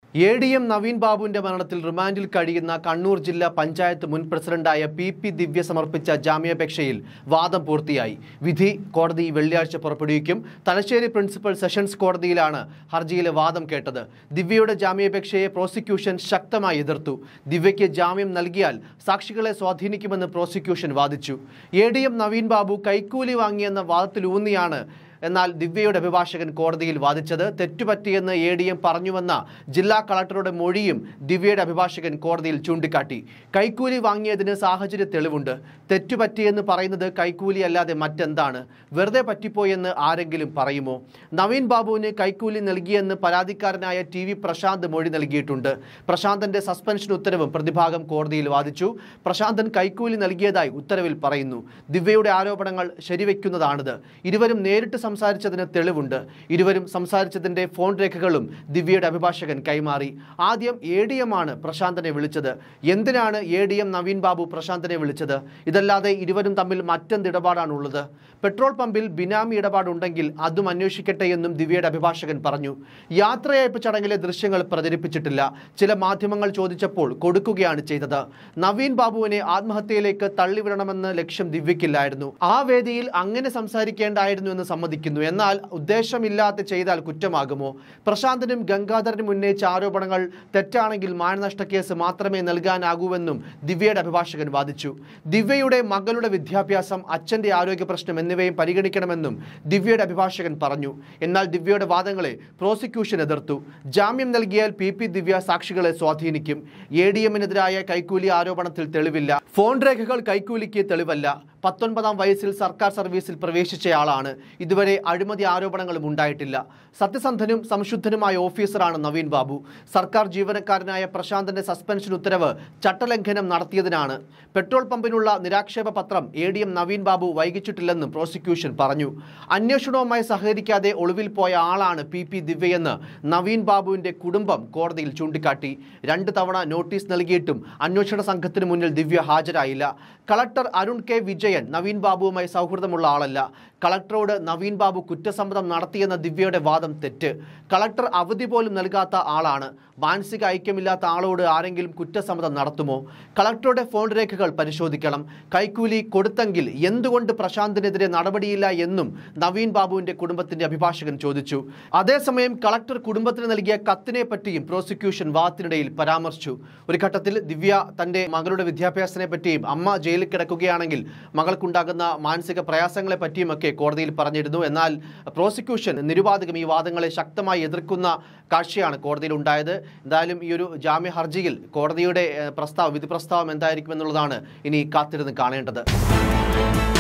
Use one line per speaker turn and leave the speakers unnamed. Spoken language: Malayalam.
എ ഡി എം നവീൻ ബാബുവിന്റെ മരണത്തിൽ റിമാൻഡിൽ കഴിയുന്ന കണ്ണൂർ ജില്ലാ പഞ്ചായത്ത് മുൻ പ്രസിഡന്റായ പി പി ദിവ്യ സമർപ്പിച്ച ജാമ്യാപേക്ഷയിൽ വാദം പൂർത്തിയായി വിധി കോടതി വെള്ളിയാഴ്ച പുറപ്പെടുവിക്കും തലശ്ശേരി പ്രിൻസിപ്പൽ സെഷൻസ് കോടതിയിലാണ് ഹർജിയിലെ വാദം കേട്ടത് ദിവ്യയുടെ ജാമ്യാപേക്ഷയെ പ്രോസിക്യൂഷൻ ശക്തമായി എതിർത്തു ദിവ്യയ്ക്ക് ജാമ്യം നൽകിയാൽ സാക്ഷികളെ സ്വാധീനിക്കുമെന്ന് പ്രോസിക്യൂഷൻ വാദിച്ചു A D M Naveen Babu കൈക്കൂലി വാങ്ങിയെന്ന വാദത്തിലൂന്നിയാണ് എന്നാൽ ദിവ്യയുടെ അഭിഭാഷകൻ കോടതിയിൽ വാദിച്ചത് തെറ്റുപറ്റിയെന്ന് എ ഡി എം പറഞ്ഞുവെന്ന ജില്ലാ കളക്ടറുടെ മൊഴിയും ദിവ്യയുടെ അഭിഭാഷകൻ കോടതിയിൽ ചൂണ്ടിക്കാട്ടി കൈക്കൂലി വാങ്ങിയതിന് സാഹചര്യ തെളിവുണ്ട് തെറ്റുപറ്റിയെന്ന് പറയുന്നത് കൈക്കൂലി അല്ലാതെ മറ്റെന്താണ് വെറുതെ പറ്റിപ്പോയെന്ന് ആരെങ്കിലും പറയുമോ നവീൻ ബാബുവിന് കൈക്കൂലി നൽകിയെന്ന് പരാതിക്കാരനായ ടി വി പ്രശാന്ത് മൊഴി നൽകിയിട്ടുണ്ട് പ്രശാന്തന്റെ സസ്പെൻഷൻ ഉത്തരവും പ്രതിഭാഗം കോടതിയിൽ വാദിച്ചു പ്രശാന്തൻ കൈക്കൂലി നൽകിയതായി ഉത്തരവിൽ പറയുന്നു ദിവ്യയുടെ ആരോപണങ്ങൾ ശരിവെക്കുന്നതാണിത് ഇരുവരും നേരിട്ട് സംസാരിച്ചതിന് തെളിവുണ്ട് ഇരുവരും സംസാരിച്ചതിന്റെ ഫോൺ രേഖകളും ദിവ്യയുടെ അഭിഭാഷകൻ കൈമാറി ആദ്യം എ ഡി എം ആണ് പ്രശാന്തനെ വിളിച്ചത് എന്തിനാണ് A D M Naveen Babu പ്രശാന്തനെ വിളിച്ചത് ഇതല്ലാതെ ഇരുവരും തമ്മിൽ മറ്റെന്ത് ഇടപാടാണുള്ളത് പെട്രോൾ പമ്പിൽ ബിനാമി ഇടപാടുണ്ടെങ്കിൽ അതും അന്വേഷിക്കട്ടെ എന്നും ദിവ്യയുടെ അഭിഭാഷകൻ പറഞ്ഞു യാത്രയയപ്പ് ചടങ്ങിലെ ദൃശ്യങ്ങൾ പ്രചരിപ്പിച്ചിട്ടില്ല ചില മാധ്യമങ്ങൾ ചോദിച്ചപ്പോൾ കൊടുക്കുകയാണ് ചെയ്തത് നവീൻ ബാബുവിനെ ആത്മഹത്യയിലേക്ക് തള്ളിവിടണമെന്ന് ലക്ഷ്യം ദിവ്യയ്ക്കില്ലായിരുന്നു ആ വേദിയിൽ അങ്ങനെ സംസാരിക്കേണ്ടായിരുന്നു എന്ന് സമ്മതിക്കുന്നു എന്നാൽ ഉദ്ദേശമില്ലാതെ ചെയ്താൽ കുറ്റമാകുമോ പ്രശാന്തനും ഗംഗാധരനും ഉന്നയിച്ച ആരോപണങ്ങൾ തെറ്റാണെങ്കിൽ മാനനഷ്ട കേസ് മാത്രമേ നൽകാനാകൂവെന്നും ദിവ്യയുടെ അഭിഭാഷകൻ വാദിച്ചു ദിവ്യയുടെ മകളുടെ വിദ്യാഭ്യാസം അച്ഛന്റെ ആരോഗ്യ പ്രശ്നം എന്നിവയും പരിഗണിക്കണമെന്നും ദിവ്യയുടെ അഭിഭാഷകൻ പറഞ്ഞു എന്നാൽ ദിവ്യയുടെ വാദങ്ങളെ പ്രോസിക്യൂഷൻ എതിർത്തു ജാമ്യം നൽകിയാൽ പി പി ദിവ്യ സാക്ഷികളെ സ്വാധീനിക്കും എ ഡി എമ്മിനെതിരായ കൈക്കൂലി ആരോപണത്തിൽ തെളിവില്ല ഫോൺ രേഖകൾ കൈക്കൂലിക്ക് തെളിവല്ല പത്തൊൻപതാം വയസ്സിൽ സർക്കാർ സർവീസിൽ പ്രവേശിച്ചയാളാണ് ഇതുവരെ അഴിമതി ആരോപണങ്ങളും ഉണ്ടായിട്ടില്ല സത്യസന്ധനും സംശുദ്ധനുമായ ഓഫീസറാണ് നവീൻ ബാബു സർക്കാർ ജീവനക്കാരനായ പ്രശാന്തന്റെ സസ്പെൻഷൻ ഉത്തരവ് ചട്ടലംഘനം നടത്തിയതിനാണ് പെട്രോൾ പമ്പിനുള്ള നിരാക്ഷേപ പത്രം A D M Naveen Babu വൈകിച്ചിട്ടില്ലെന്നും പ്രോസിക്യൂഷൻ പറഞ്ഞു അന്വേഷണവുമായി സഹകരിക്കാതെ ഒളിവിൽ പോയ ആളാണ് പി പി ദിവ്യയെന്ന് നവീൻ ബാബുവിന്റെ കുടുംബം കോടതിയിൽ ചൂണ്ടിക്കാട്ടി രണ്ട് തവണ നോട്ടീസ് നൽകിയിട്ടും അന്വേഷണ സംഘത്തിന് മുന്നിൽ ദിവ്യ ഹാജരായില്ല കളക്ടർ അരുൺ കെ വിജയൻ നവീൻ ബാബുവുമായി സൗഹൃദമുള്ള ആളല്ല കളക്ടറോട് നവീൻ ബാബു കുറ്റസമ്മതം നടത്തിയെന്ന ദിവ്യയുടെ വാദം തെറ്റ് കളക്ടർ അവധി പോലും നൽകാത്ത ആളാണ് മാനസിക ഐക്യമില്ലാത്ത ആളോട് ആരെങ്കിലും കുറ്റസമ്മതം നടത്തുമോ കളക്ടറുടെ ഫോൺ രേഖകൾ പരിശോധിക്കണം കൈക്കൂലി കൊടുത്തെങ്കിൽ എന്തുകൊണ്ട് പ്രശാന്തിനെതിരെ നടപടിയില്ല എന്നും നവീൻ ബാബുവിന്റെ കുടുംബത്തിന്റെ അഭിഭാഷകൻ ചോദിച്ചു അതേസമയം കളക്ടർ കുടുംബത്തിന് നൽകിയ കത്തിനെ പറ്റിയും പ്രോസിക്യൂഷൻ വാദത്തിനിടയിൽ പരാമർശിച്ചു ഒരു ഘട്ടത്തിൽ ദിവ്യ തന്റെ മകളുടെ വിദ്യാഭ്യാസത്തിനെ പറ്റിയും അമ്മ ജയിലിൽ കിടക്കുകയാണെങ്കിൽ മകൾക്കുണ്ടാകുന്ന മാനസിക പ്രയാസങ്ങളെ പറ്റിയുമൊക്കെ കോടതിയിൽ പറഞ്ഞിരുന്നു എന്നാൽ പ്രോസിക്യൂഷൻ നിരുപാധികം ഈ വാദങ്ങളെ ശക്തമായി എതിർക്കുന്ന കാഴ്ചയാണ് കോടതിയിൽ ഉണ്ടായത് എന്തായാലും ഈ ഒരു ജാമ്യ ഹർജിയിൽ കോടതിയുടെ ഏഹ്, പ്രസ്താവം വിധി പ്രസ്താവം എന്തായിരിക്കും എന്നുള്ളതാണ് ഇനി കാത്തിരുന്ന് കാണേണ്ടത്